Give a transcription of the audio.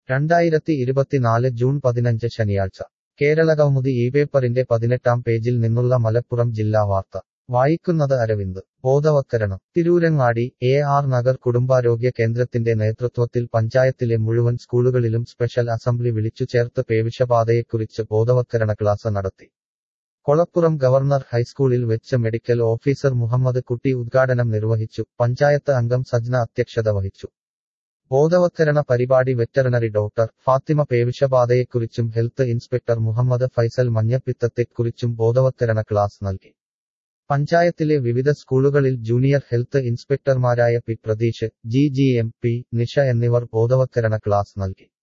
രണ്ടായിരത്തി ഇരുപത്തിനാല് ജൂൺ പതിനഞ്ച് ശനിയാഴ്ച കേരളകൗമുദി ഈ പേപ്പറിന്റെ പതിനെട്ടാം പേജിൽ നിന്നുള്ള മലപ്പുറം ജില്ലാ വാർത്ത വായിക്കുന്നത് അരവിന്ദ് ബോധവത്കരണം തിരൂരങ്ങാടി എ ആർ നഗർ കുടുംബാരോഗ്യ കേന്ദ്രത്തിന്റെ നേതൃത്വത്തിൽ പഞ്ചായത്തിലെ മുഴുവൻ സ്കൂളുകളിലും സ്പെഷ്യൽ അസംബ്ലി വിളിച്ചു ചേർത്ത് പേവിഷബാധയെക്കുറിച്ച് ബോധവത്കരണ ക്ലാസ് നടത്തി കൊളപ്പുറം ഗവർണർ ഹൈസ്കൂളിൽ വെച്ച് മെഡിക്കൽ ഓഫീസർ മുഹമ്മദ് കുട്ടി ഉദ്ഘാടനം നിർവഹിച്ചു പഞ്ചായത്ത് അംഗം സജ്ന അധ്യക്ഷത വഹിച്ചു ബോധവത്കരണ പരിപാടി വെറ്ററിനറി ഡോക്ടർ ഫാത്തിമ പേവിഷബാധയെക്കുറിച്ചും ഹെൽത്ത് ഇൻസ്പെക്ടർ മുഹമ്മദ് ഫൈസൽ മഞ്ഞപ്പിത്തത്തെക്കുറിച്ചും ബോധവത്കരണ ക്ലാസ് നൽകി പഞ്ചായത്തിലെ വിവിധ സ്കൂളുകളിൽ ജൂനിയർ ഹെൽത്ത് ഇൻസ്പെക്ടർമാരായ P Pratheesh G G M P Nisha എന്നിവർ ബോധവത്കരണ ക്ലാസ് നൽകി